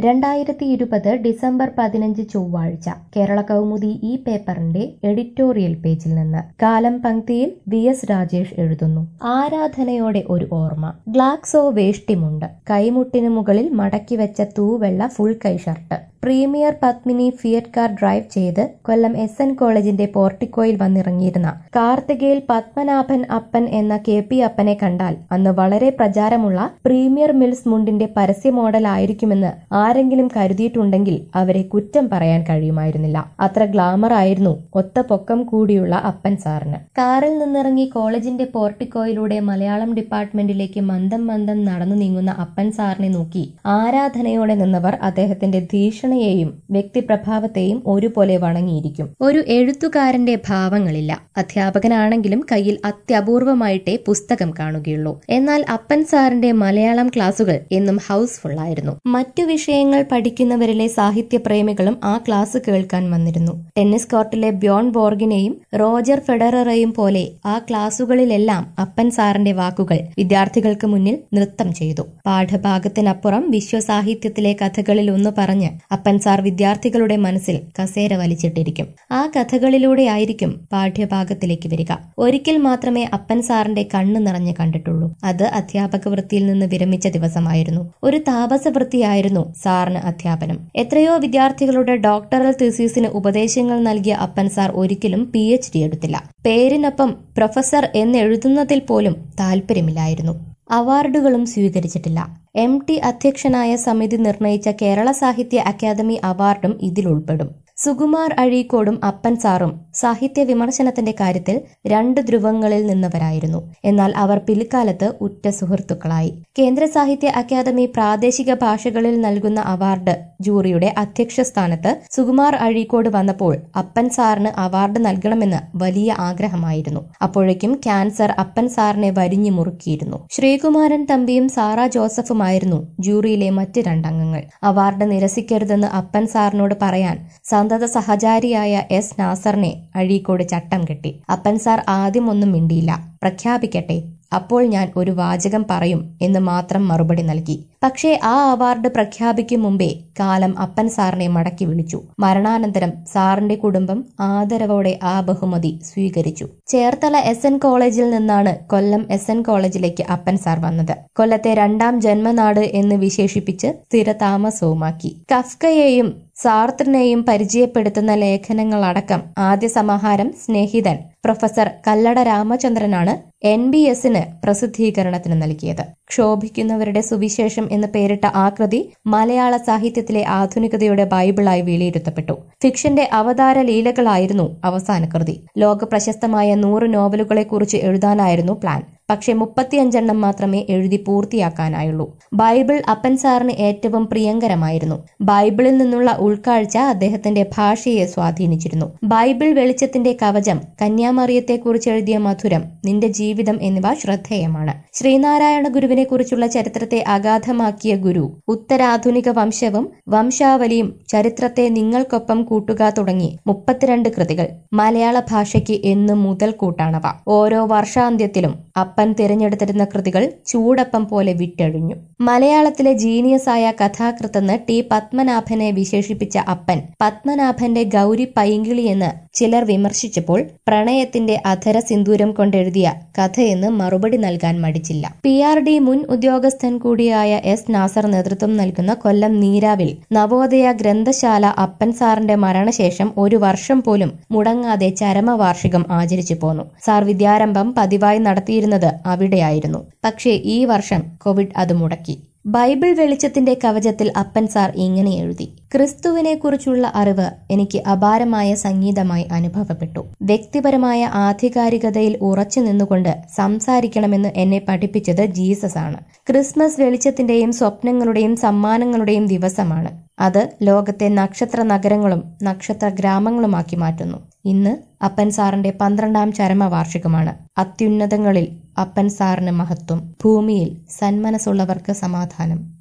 രണ്ടായിരത്തി ഇരുപത് ഡിസംബർ പതിനഞ്ച് ചൊവ്വാഴ്ച കേരള കൗമുദി ഈ പേപ്പറിന്റെ എഡിറ്റോറിയൽ പേജിൽ നിന്ന് കാലം പങ്ക്തിയിൽ വി എസ് രാജേഷ് എഴുതുന്നു ആരാധനയോടെ ഒരു ഓർമ്മ ഗ്ലാക്സോ വേഷ്ടിമുണ്ട് കൈമുട്ടിനു മുകളിൽ മടക്കി വെച്ച തൂവെള്ള ഫുൾ കൈ shirt Premier Padmini Fiat car drive ചെയ്ത് കൊല്ലം എസ് എൻ കോളേജിന്റെ പോർട്ടിക്കോയിൽ വന്നിറങ്ങിയിരുന്ന കാർത്തികയിൽ പത്മനാഭൻ അപ്പൻ എന്ന കെ പി അപ്പനെ കണ്ടാൽ അന്ന് വളരെ പ്രചാരമുള്ള പ്രീമിയർ മിൽസ് മുണ്ടിന്റെ പരസ്യ മോഡൽ ആയിരിക്കുമെന്ന് ആരെങ്കിലും കരുതിയിട്ടുണ്ടെങ്കിൽ അവരെ കുറ്റം പറയാൻ കഴിയുമായിരുന്നില്ല അത്ര ഗ്ലാമർ ആയിരുന്നു ഒത്ത പൊക്കം കൂടിയുള്ള അപ്പൻ സാറിന് കാറിൽ നിന്നിറങ്ങി കോളേജിന്റെ പോർട്ടിക്കോയിലൂടെ മലയാളം ഡിപ്പാർട്ട്മെന്റിലേക്ക് മന്ദം മന്ദം നടന്നു നീങ്ങുന്ന അപ്പൻ സാറിനെ നോക്കി ആരാധനയോടെ നിന്നവർ അദ്ദേഹത്തിന്റെ ഭീഷണയെയും വ്യക്തിപ്രഭാവത്തെയും ഒരുപോലെ വണങ്ങിയിരിക്കും ഒരു എഴുത്തുകാരന്റെ ഭാവങ്ങളില്ല അധ്യാപകനാണെങ്കിലും കയ്യിൽ അത്യപൂർവമായിട്ടേ പുസ്തകം കാണുകയുള്ളൂ എന്നാൽ അപ്പൻ സാറിന്റെ മലയാളം ക്ലാസുകൾ എന്നും ഹൗസ്ഫുൾ ആയിരുന്നു മറ്റു വിഷയങ്ങൾ പഠിക്കുന്നവരിലെ സാഹിത്യപ്രേമികളും ആ ക്ലാസ് കേൾക്കാൻ വന്നിരുന്നു ടെന്നീസ് കോർട്ടിലെ ബ്യോൺ ബോർഗിനെയും റോജർ ഫെഡററെയും പോലെ ആ ക്ലാസുകളിലെല്ലാം അപ്പൻ സാറിന്റെ വാക്കുകൾ വിദ്യാർത്ഥികൾക്ക് മുന്നിൽ നൃത്തം ചെയ്തു പാഠഭാഗത്തിനപ്പുറം വിശ്വസാഹിത്യത്തിലെ കഥകളിൽ ഒന്ന് പറഞ്ഞ് അപ്പൻ സാർ വിദ്യാർത്ഥികളുടെ മനസ്സിൽ കസേര വലിച്ചിട്ടിരിക്കും ആ കഥകളിലൂടെ ആയിരിക്കും പാഠ്യഭാഗത്തിലേക്ക് വരിക ഒരിക്കൽ മാത്രമേ അപ്പൻ സാറിന്റെ കണ്ണു നിറഞ്ഞ് കണ്ടിട്ടുള്ളൂ അത് അധ്യാപക വൃത്തിയിൽ നിന്ന് വിരമിച്ച ദിവസമായിരുന്നു ഒരു താപസ വൃത്തിയായിരുന്നു സാറിന് അധ്യാപനം എത്രയോ വിദ്യാർത്ഥികളുടെ ഡോക്ടറൽ തീസീസിന് ഉപദേശങ്ങൾ നൽകിയ അപ്പൻ സാർ ഒരിക്കലും പി എച്ച് ഡി എടുത്തില്ല പേരിനൊപ്പം പ്രൊഫസർ എന്നെഴുതുന്നതിൽ പോലും താല്പര്യമില്ലായിരുന്നു അവാർഡുകളും സ്വീകരിച്ചിട്ടില്ല എം ടി അധ്യക്ഷനായ സമിതി നിർണയിച്ച കേരള സാഹിത്യ അക്കാദമി അവാർഡും ഇതിൽ ഉൾപ്പെടും സുകുമാർ അഴീക്കോടും അപ്പൻ സാറും സാഹിത്യ വിമർശനത്തിന്റെ കാര്യത്തിൽ രണ്ട് ധ്രുവങ്ങളിൽ നിന്നവരായിരുന്നു എന്നാൽ അവർ പിൽക്കാലത്ത് ഉറ്റ സുഹൃത്തുക്കളായി കേന്ദ്ര സാഹിത്യ അക്കാദമി പ്രാദേശിക ഭാഷകളിൽ നൽകുന്ന അവാർഡ് ജൂറിയുടെ അധ്യക്ഷ സ്ഥാനത്ത് സുകുമാർ അഴീക്കോട് വന്നപ്പോൾ അപ്പൻ സാറിന് അവാർഡ് നൽകണമെന്ന് വലിയ ആഗ്രഹമായിരുന്നു അപ്പോഴേക്കും ക്യാൻസർ അപ്പൻ സാറിനെ വരിഞ്ഞു മുറുക്കിയിരുന്നു ശ്രീകുമാരൻ തമ്പിയും സാറ ജോസഫുമായിരുന്നു ജൂറിയിലെ മറ്റ് രണ്ടംഗങ്ങൾ അവാർഡ് നിരസിക്കരുതെന്ന് അപ്പൻ സാറിനോട് പറയാൻ സന്തത സഹചാരിയായ എസ് നാസറിനെ അഴീക്കോട് ചട്ടം കെട്ടി അപ്പൻ സാർ ആദ്യം ഒന്നും മിണ്ടിയില്ല പ്രഖ്യാപിക്കട്ടെ അപ്പോൾ ഞാൻ ഒരു വാചകം പറയും എന്ന് മാത്രം മറുപടി നൽകി പക്ഷേ ആ അവാർഡ് പ്രഖ്യാപിക്കും മുമ്പേ കാലം അപ്പൻ സാറിനെ മടക്കി വിളിച്ചു മരണാനന്തരം സാറിന്റെ കുടുംബം ആദരവോടെ ആ ബഹുമതി സ്വീകരിച്ചു ചേർത്തല എസ് എൻ കോളേജിൽ നിന്നാണ് കൊല്ലം എസ് എൻ കോളേജിലേക്ക് അപ്പൻ സാർ വന്നത് കൊല്ലത്തെ രണ്ടാം ജന്മനാട് എന്ന് വിശേഷിപ്പിച്ച് സ്ഥിരതാമസവുമാക്കി കഫ്കയെയും സാർത്രനെയും പരിചയപ്പെടുത്തുന്ന ലേഖനങ്ങളടക്കം ആദ്യ സമാഹാരം സ്നേഹിതൻ പ്രൊഫസർ കല്ലട രാമചന്ദ്രനാണ് എൻ ബി എസിന് പ്രസിദ്ധീകരണത്തിന് നൽകിയത് ക്ഷോഭിക്കുന്നവരുടെ സുവിശേഷം എന്ന് പേരിട്ട ആ കൃതി മലയാള സാഹിത്യത്തിലെ ആധുനികതയുടെ ബൈബിളായി വിലയിരുത്തപ്പെട്ടു ഫിക്ഷന്റെ അവതാര ലീലകളായിരുന്നു അവസാന കൃതി ലോക പ്രശസ്തമായ നൂറ് നോവലുകളെക്കുറിച്ച് എഴുതാനായിരുന്നു പ്ലാൻ പക്ഷെ മുപ്പത്തിയഞ്ചെണ്ണം മാത്രമേ എഴുതി പൂർത്തിയാക്കാനായുള്ളൂ ബൈബിൾ അപ്പൻ സാറിന് ഏറ്റവും പ്രിയങ്കരമായിരുന്നു ബൈബിളിൽ നിന്നുള്ള ഉൾക്കാഴ്ച അദ്ദേഹത്തിന്റെ ഭാഷയെ സ്വാധീനിച്ചിരുന്നു ബൈബിൾ വെളിച്ചത്തിന്റെ കവചം കന്യാമറിയത്തെക്കുറിച്ച് എഴുതിയ മധുരം നിന്റെ ജീവിതം എന്നിവ ശ്രദ്ധേയമാണ് ശ്രീനാരായണ ഗുരുവിനെ കുറിച്ചുള്ള ചരിത്രത്തെ അഗാധമാക്കിയ ഗുരു ഉത്തരാധുനിക വംശവും വംശാവലിയും ചരിത്രത്തെ നിങ്ങൾക്കൊപ്പം കൂട്ടുക തുടങ്ങി മുപ്പത്തിരണ്ട് കൃതികൾ മലയാള ഭാഷയ്ക്ക് എന്നും മുതൽക്കൂട്ടാണവ ഓരോ വർഷാന്ത്യത്തിലും അപ്പൻ തിരഞ്ഞെടുത്തിരുന്ന കൃതികൾ ചൂടപ്പം പോലെ വിറ്റഴിഞ്ഞു മലയാളത്തിലെ ജീനിയസായ കഥാകൃത്തെന്ന് ടി പത്മനാഭനെ വിശേഷിപ്പിച്ച അപ്പൻ പത്മനാഭന്റെ ഗൗരി പൈങ്കിളി എന്ന് ചിലർ വിമർശിച്ചപ്പോൾ പ്രണയത്തിന്റെ അധര സിന്ദൂരം കൊണ്ടെഴുതിയ കഥയെന്ന് മറുപടി നൽകാൻ മടിച്ചില്ല പി ആർ ഡി മുൻ ഉദ്യോഗസ്ഥൻ കൂടിയായ എസ് നാസർ നേതൃത്വം നൽകുന്ന കൊല്ലം നീരാവിൽ നവോദയ ഗ്രന്ഥശാല അപ്പൻ സാറിന്റെ മരണശേഷം ഒരു വർഷം പോലും മുടങ്ങാതെ ചരമവാർഷികം ആചരിച്ചു പോന്നു സാർ വിദ്യാരംഭം പതിവായി നടത്തിയിരുന്നത് അവിടെയായിരുന്നു പക്ഷേ ഈ വർഷം കോവിഡ് അത് മുടക്കി ബൈബിൾ വെളിച്ചത്തിന്റെ കവചത്തിൽ അപ്പൻ സാർ ഇങ്ങനെ എഴുതി ക്രിസ്തുവിനെ കുറിച്ചുള്ള അറിവ് എനിക്ക് അപാരമായ സംഗീതമായി അനുഭവപ്പെട്ടു വ്യക്തിപരമായ ആധികാരികതയിൽ ഉറച്ചു നിന്നുകൊണ്ട് സംസാരിക്കണമെന്ന് എന്നെ പഠിപ്പിച്ചത് ജീസസ് ആണ് ക്രിസ്മസ് വെളിച്ചത്തിന്റെയും സ്വപ്നങ്ങളുടെയും സമ്മാനങ്ങളുടെയും ദിവസമാണ് അത് ലോകത്തെ നക്ഷത്ര നഗരങ്ങളും നക്ഷത്ര ഗ്രാമങ്ങളുമാക്കി മാറ്റുന്നു ഇന്ന് അപ്പൻ സാറിന്റെ പന്ത്രണ്ടാം ചരമവാർഷികമാണ് അത്യുന്നതങ്ങളിൽ അപ്പൻ സാറിന് മഹത്വം ഭൂമിയിൽ സന്മനസ്സുള്ളവർക്ക് സമാധാനം